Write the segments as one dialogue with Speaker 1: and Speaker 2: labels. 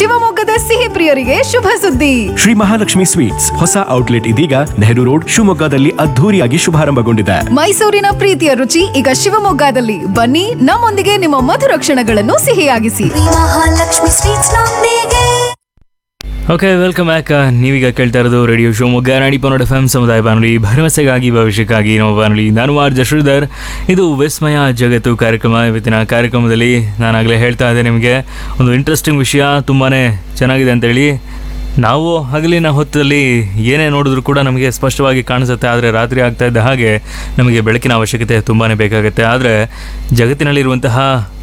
Speaker 1: ಶಿವಮೊಗ್ಗದ ಸಿಹಿ ಪ್ರಿಯರಿಗೆ ಶುಭ ಸುದ್ದಿ
Speaker 2: ಶ್ರೀ ಮಹಾಲಕ್ಷ್ಮಿ ಸ್ವೀಟ್ಸ್ ಹೊಸ ಔಟ್ಲೆಟ್ ಇದೀಗ ನೆಹರು ರೋಡ್ ಶಿವಮೊಗ್ಗದಲ್ಲಿ ಅದ್ಧೂರಿಯಾಗಿ ಶುಭಾರಂಭಗೊಂಡಿದೆ
Speaker 1: ಮೈಸೂರಿನ ಪ್ರೀತಿಯ ರುಚಿ ಈಗ ಶಿವಮೊಗ್ಗದಲ್ಲಿ ಬನ್ನಿ ನಮ್ಮೊಂದಿಗೆ ನಿಮ್ಮ ಮಧುರ ಕ್ಷಣಗಳನ್ನು ಸಿಹಿಯಾಗಿಸಿ
Speaker 3: ಮಹಾಲಕ್ಷ್ಮಿ ಸ್ವೀಟ್ಸ್ ನೊಂದಿಗೆ
Speaker 4: ಓಕೆ ವೆಲ್ಕಮ್ ಬ್ಯಾಕ್ ನೀವೀಗ ಕೇಳ್ತಾ ಇರೋದು ರೇಡಿಯೋ ಶಿವಮೊಗ್ಗ ನಾಡಿ ಪನ್ನಡ ಎಫ್ ಎಂ ಸಮುದಾಯ ಬಾನುಲಿ ಭರವಸೆಗಾಗಿ ಭವಿಷ್ಯಕ್ಕಾಗಿ ನಮ್ಮ ಬಾನುಲಿ ನಾನು ಆರ್ ಜಶ್ರೀಧರ್ ಇದು ವಿಸ್ಮಯ ಜಗತ್ತು ಕಾರ್ಯಕ್ರಮ ಇವತ್ತಿನ ಕಾರ್ಯಕ್ರಮದಲ್ಲಿ ನಾನಾಗಲೇ ಹೇಳ್ತಾ ಇದ್ದೆ ನಿಮಗೆ ಒಂದು ಇಂಟ್ರೆಸ್ಟಿಂಗ್ ವಿಷಯ ತುಂಬಾ ಚೆನ್ನಾಗಿದೆ ಅಂತೇಳಿ ನಾವು ಹಗಲಿನ ಹೊತ್ತಲ್ಲಿ ಏನೇ ನೋಡಿದ್ರೂ ಕೂಡ ನಮಗೆ ಸ್ಪಷ್ಟವಾಗಿ ಕಾಣಿಸುತ್ತೆ ಆದರೆ ರಾತ್ರಿ ಆಗ್ತಾ ಇದ್ದ ಹಾಗೆ ನಮಗೆ ಬೆಳಕಿನ ಅವಶ್ಯಕತೆ ತುಂಬಾ ಬೇಕಾಗುತ್ತೆ ಆದರೆ ಜಗತ್ತಿನಲ್ಲಿರುವಂತಹ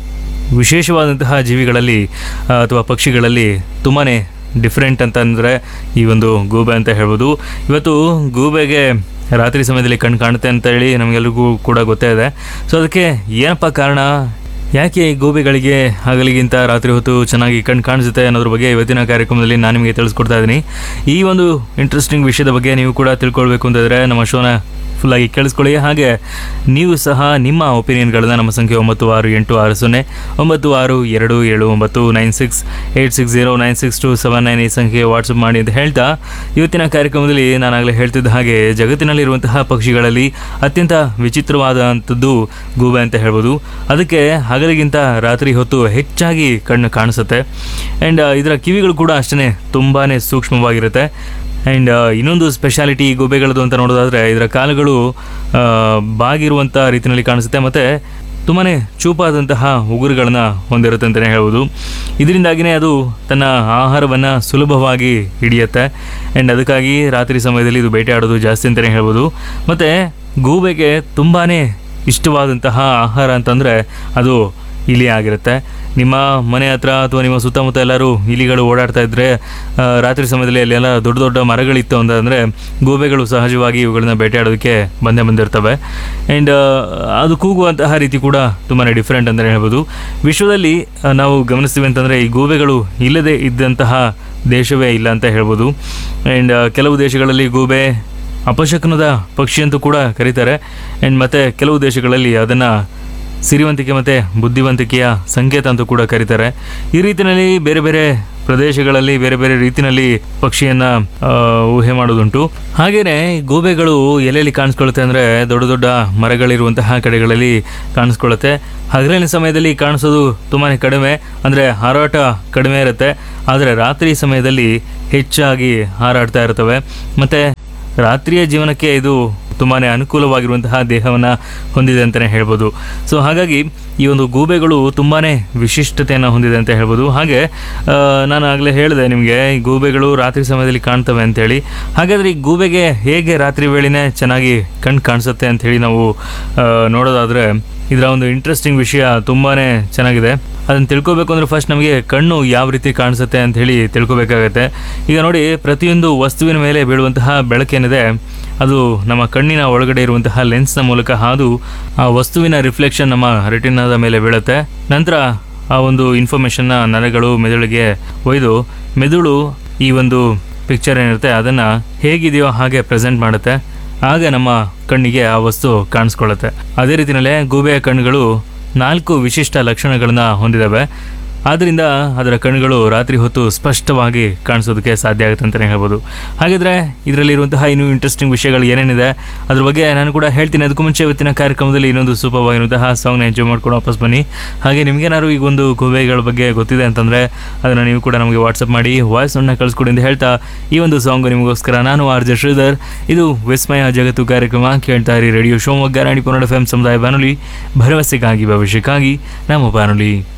Speaker 4: ವಿಶೇಷವಾದಂತಹ ಜೀವಿಗಳಲ್ಲಿ ಆ, ಅಥವಾ ಪಕ್ಷಿಗಳಲ್ಲಿ ತುಂಬಾ ಡಿಫ್ರೆಂಟ್ ಅಂತಂದರೆ ಈ ಒಂದು ಗೂಬೆ ಅಂತ ಹೇಳ್ಬೋದು ಇವತ್ತು ಗೂಬೆಗೆ ರಾತ್ರಿ ಸಮಯದಲ್ಲಿ ಕಣ್ಣು ಕಾಣುತ್ತೆ ಅಂತ ಹೇಳಿ ನಮಗೆಲ್ರಿಗೂ ಕೂಡ ಗೊತ್ತೇ ಇದೆ ಸೊ ಅದಕ್ಕೆ ಏನಪ್ಪ ಕಾರಣ ಯಾಕೆ ಈ ಗೂಬೆಗಳಿಗೆ ಹಗಲಿಗಿಂತ ರಾತ್ರಿ ಹೊತ್ತು ಚೆನ್ನಾಗಿ ಕಣ್ಣು ಕಾಣಿಸುತ್ತೆ ಅನ್ನೋದ್ರ ಬಗ್ಗೆ ಇವತ್ತಿನ ಕಾರ್ಯಕ್ರಮದಲ್ಲಿ ನಾನು ನಿಮಗೆ ತಿಳಿಸ್ಕೊಡ್ತಾ ಇದ್ದೀನಿ ಈ ಒಂದು ಇಂಟ್ರೆಸ್ಟಿಂಗ್ ವಿಷಯದ ಬಗ್ಗೆ ನೀವು ಕೂಡ ತಿಳ್ಕೊಳ್ಬೇಕು ಅಂತಂದರೆ ನಮ್ಮ ಶೋನ ಫುಲ್ಲಾಗಿ ಕೇಳಿಸ್ಕೊಳ್ಳಿ ಹಾಗೆ ನೀವು ಸಹ ನಿಮ್ಮ ಒಪಿನಿಯನ್ಗಳನ್ನ ನಮ್ಮ ಸಂಖ್ಯೆ ಒಂಬತ್ತು ಆರು ಎಂಟು ಆರು ಸೊನ್ನೆ ಒಂಬತ್ತು ಆರು ಎರಡು ಏಳು ಒಂಬತ್ತು nine six eight six zero nine six two seven nine ಈ ಸಂಖ್ಯೆ ವಾಟ್ಸಪ್ ಮಾಡಿ ಅಂತ ಹೇಳ್ತಾ ಇವತ್ತಿನ ಕಾರ್ಯಕ್ರಮದಲ್ಲಿ ನಾನಾಗಲೇ ಹೇಳ್ತಿದ್ದ ಹಾಗೆ ಜಗತ್ತಿನಲ್ಲಿರುವಂತಹ ಪಕ್ಷಿಗಳಲ್ಲಿ ಅತ್ಯಂತ ವಿಚಿತ್ರವಾದಂಥದ್ದು ಗೂಬೆ ಅಂತ ಹೇಳ್ಬೋದು ಅದಕ್ಕೆ ಹಗಲಿಗಿಂತ ರಾತ್ರಿ ಹೊತ್ತು ಹೆಚ್ಚಾಗಿ ಕಣ್ಣು ಕಾಣಿಸುತ್ತೆ ಆ್ಯಂಡ್ ಇದರ ಕಿವಿಗಳು ಕೂಡ ಅಷ್ಟೇ ತುಂಬಾ ಸೂಕ್ಷ್ಮವಾಗಿರುತ್ತೆ ಆ್ಯಂಡ್ ಇನ್ನೊಂದು ಸ್ಪೆಷಾಲಿಟಿ ಗೂಬೆಗಳದ್ದು ಅಂತ ನೋಡೋದಾದರೆ ಇದರ ಕಾಲುಗಳು ಆ, ಬಾಗಿರುವಂಥ ರೀತಿಯಲ್ಲಿ ಕಾಣಿಸುತ್ತೆ ಮತ್ತು ತುಂಬಾ ಚೂಪಾದಂತಹ ಉಗುರುಗಳನ್ನ ಹೊಂದಿರುತ್ತೆ ಅಂತಲೇ ಹೇಳ್ಬೋದು ಇದರಿಂದಾಗಿಯೇ ಅದು ತನ್ನ ಆಹಾರವನ್ನು ಸುಲಭವಾಗಿ ಹಿಡಿಯುತ್ತೆ ಆ್ಯಂಡ್ ಅದಕ್ಕಾಗಿ ರಾತ್ರಿ ಸಮಯದಲ್ಲಿ ಇದು ಬೇಟೆಯಾಡೋದು ಜಾಸ್ತಿ ಅಂತಲೇ ಹೇಳ್ಬೋದು ಮತ್ತು ಗೂಬೆಗೆ ತುಂಬಾ ಇಷ್ಟವಾದಂತಹ ಆಹಾರ ಅಂತಂದರೆ ಅದು ಇಲಿ ಆಗಿರುತ್ತೆ ನಿಮ್ಮ ಮನೆ ಹತ್ರ ಅಥವಾ ನಿಮ್ಮ ಸುತ್ತಮುತ್ತ ಎಲ್ಲರೂ ಇಲಿಗಳು ಓಡಾಡ್ತಾ ಇದ್ದರೆ ಆ, ರಾತ್ರಿ ಸಮಯದಲ್ಲಿ ಅಲ್ಲೆಲ್ಲ ದೊಡ್ಡ ದೊಡ್ಡ ಮರಗಳಿತ್ತು ಅಂತಂದರೆ ಗೂಬೆಗಳು ಸಹಜವಾಗಿ ಇವುಗಳನ್ನ ಬೇಟೆಯಾಡೋದಕ್ಕೆ ಬಂದೇ ಬಂದಿರ್ತವೆ ಆ್ಯಂಡ್ ಅದು ಕೂಗುವಂತಹ ರೀತಿ ಕೂಡ ತುಂಬಾ ಡಿಫ್ರೆಂಟ್ ಅಂತಲೇ ಹೇಳ್ಬೋದು ವಿಶ್ವದಲ್ಲಿ ಆ, ನಾವು ಗಮನಿಸ್ತೀವಿ ಅಂತಂದರೆ ಈ ಗೂಬೆಗಳು ಇಲ್ಲದೆ ಇದ್ದಂತಹ ದೇಶವೇ ಇಲ್ಲ ಅಂತ ಹೇಳ್ಬೋದು ಆ್ಯಂಡ್ ಕೆಲವು ದೇಶಗಳಲ್ಲಿ ಗೂಬೆ ಅಪಶಕನದ ಪಕ್ಷಿ ಅಂತೂ ಕೂಡ ಕರೀತಾರೆ ಆ್ಯಂಡ್ ಮತ್ತು ಕೆಲವು ದೇಶಗಳಲ್ಲಿ ಅದನ್ನು ಸಿರಿವಂತಿಕೆ ಮತ್ತು ಬುದ್ಧಿವಂತಿಕೆಯ ಸಂಕೇತ ಅಂತೂ ಕೂಡ ಕರೀತಾರೆ ಈ ರೀತಿಯಲ್ಲಿ ಬೇರೆ ಬೇರೆ ಪ್ರದೇಶಗಳಲ್ಲಿ ಬೇರೆ ಬೇರೆ ರೀತಿಯಲ್ಲಿ ಪಕ್ಷಿಯನ್ನು ಊಹೆ ಮಾಡೋದುಂಟು ಹಾಗೆಯೇ ಗೂಬೆಗಳು ಎಲ್ಲೆಲ್ಲಿ ಕಾಣಿಸ್ಕೊಳ್ಳುತ್ತೆ ಅಂದರೆ ದೊಡ್ಡ ದೊಡ್ಡ ಮರಗಳಿರುವಂತಹ ಕಡೆಗಳಲ್ಲಿ ಕಾಣಿಸ್ಕೊಳ್ಳುತ್ತೆ ಹಗಲಿನ ಸಮಯದಲ್ಲಿ ಕಾಣಿಸೋದು ತುಂಬಾ ಕಡಿಮೆ ಅಂದರೆ ಹಾರಾಟ ಕಡಿಮೆ ಇರುತ್ತೆ ಆದರೆ ರಾತ್ರಿ ಸಮಯದಲ್ಲಿ ಹೆಚ್ಚಾಗಿ ಹಾರಾಡ್ತಾ ಇರ್ತವೆ ಮತ್ತು ರಾತ್ರಿಯ ಜೀವನಕ್ಕೆ ಇದು ತುಂಬಾ ಅನುಕೂಲವಾಗಿರುವಂತಹ ದೇಹವನ್ನು ಹೊಂದಿದೆ ಅಂತಲೇ ಹೇಳ್ಬೋದು ಸೊ ಹಾಗಾಗಿ ಈ ಒಂದು ಗೂಬೆಗಳು ತುಂಬಾ ವಿಶಿಷ್ಟತೆಯನ್ನು ಹೊಂದಿದೆ ಅಂತ ಹೇಳ್ಬೋದು ಹಾಗೆ ಆ, ನಾನು ಆಗಲೇ ಹೇಳಿದೆ ನಿಮಗೆ ಈ ಗೂಬೆಗಳು ರಾತ್ರಿ ಸಮಯದಲ್ಲಿ ಕಾಣ್ತವೆ ಅಂತೇಳಿ ಹಾಗಾದರೆ ಈ ಗೂಬೆಗೆ ಹೇಗೆ ರಾತ್ರಿ ವೇಳೆನೇ ಚೆನ್ನಾಗಿ ಕಣ್ಣು ಕಾಣಿಸುತ್ತೆ ಅಂಥೇಳಿ ನಾವು ಆ, ನೋಡೋದಾದರೆ ಇದರ ಒಂದು ಇಂಟ್ರೆಸ್ಟಿಂಗ್ ವಿಷಯ ತುಂಬಾ ಚೆನ್ನಾಗಿದೆ ಅದನ್ನು ತಿಳ್ಕೊಬೇಕು ಅಂದರೆ ಫಸ್ಟ್ ನಮಗೆ ಕಣ್ಣು ಯಾವ ರೀತಿ ಕಾಣಿಸುತ್ತೆ ಅಂತ ಹೇಳಿ ತಿಳ್ಕೊಬೇಕಾಗತ್ತೆ ಈಗ ನೋಡಿ ಪ್ರತಿಯೊಂದು ವಸ್ತುವಿನ ಮೇಲೆ ಬೀಳುವಂತಹ ಬೆಳಕೇನಿದೆ ಅದು ನಮ್ಮ ಕಣ್ಣಿನ ಒಳಗಡೆ ಇರುವಂತಹ ಲೆನ್ಸ್ನ ಮೂಲಕ ಹಾದು ಆ ವಸ್ತುವಿನ ರಿಫ್ಲೆಕ್ಷನ್ ನಮ್ಮ ರೆಟಿನಾದ ಮೇಲೆ ಬೀಳುತ್ತೆ ನಂತರ ಆ ಒಂದು ಇನ್ಫಾರ್ಮೇಷನ್ನ ನರಗಳು ಮೆದುಳಿಗೆ ಒಯ್ದು ಮೆದುಳು ಈ ಒಂದು ಪಿಕ್ಚರ್ ಏನಿರುತ್ತೆ ಅದನ್ನು ಹೇಗಿದೆಯೋ ಹಾಗೆ ಪ್ರೆಸೆಂಟ್ ಮಾಡುತ್ತೆ ಆಗ ನಮ್ಮ ಕಣ್ಣಿಗೆ ಆ ವಸ್ತು ಕಾಣಿಸ್ಕೊಳ್ಳುತ್ತೆ ಅದೇ ರೀತಿಯಲ್ಲೇ ಗೂಬೆಯ ಕಣ್ಣುಗಳು ನಾಲ್ಕು ವಿಶಿಷ್ಟ ಲಕ್ಷಣಗಳನ್ನ ಹೊಂದಿದ್ದಾವೆ ಆದ್ದರಿಂದ ಅದರ ಕಣ್ಣುಗಳು ರಾತ್ರಿ ಹೊತ್ತು ಸ್ಪಷ್ಟವಾಗಿ ಕಾಣಿಸೋದಕ್ಕೆ ಸಾಧ್ಯ ಆಗುತ್ತೆ ಅಂತಲೇ ಹೇಳ್ಬೋದು ಹಾಗಿದ್ರೆ ಇದರಲ್ಲಿರುವಂತಹ ಇನ್ನೂ ಇಂಟ್ರೆಸ್ಟಿಂಗ್ ವಿಷಯಗಳು ಏನೇನಿದೆ ಅದ್ರ ಬಗ್ಗೆ ನಾನು ಕೂಡ ಹೇಳ್ತೀನಿ ಅದಕ್ಕೂ ಮುಂಚೆ ಇವತ್ತಿನ ಕಾರ್ಯಕ್ರಮದಲ್ಲಿ ಇನ್ನೊಂದು ಸೂಪರ್ವಾಗಿರುವಂತಹ ಸಾಂಗ್ನ ಎಂಜಾಯ್ ಮಾಡ್ಕೊಂಡು ವಾಪಸ್ ಬನ್ನಿ ಹಾಗೆ ನಿಮಗೇನಾದ್ರು ಈಗ ಒಂದು ಗೂಬೆಗಳ ಬಗ್ಗೆ ಗೊತ್ತಿದೆ ಅಂತಂದರೆ ಅದನ್ನು ನೀವು ಕೂಡ ನಮಗೆ ವಾಟ್ಸಪ್ ಮಾಡಿ ವಾಯ್ಸನ್ನು ಕಳಿಸ್ಕೊಡಿ ಅಂತ ಹೇಳ್ತಾ ಈ ಒಂದು ಸಾಂಗ್ ನಿಮಗೋಸ್ಕರ ನಾನು ಆರ್ ಜೆ ಶ್ರೀಧರ್ ಇದು ವಿಸ್ಮಯ ಜಗತ್ತು ಕಾರ್ಯಕ್ರಮ ಕೇಳ್ತಾ ಇರಿ ರೇಡಿಯೋ ಶಿವಮೊಗ್ಗ ರಾಣಿ ಪನ್ನಡ ಎಫ್ ಎಂ ಸಮುದಾಯ ಬಾನುಲಿ ಭರವಸೆಗಾಗಿ ಭವಿಷ್ಯಕ್ಕಾಗಿ ನಮ್ಮ ಬಾನುಲಿ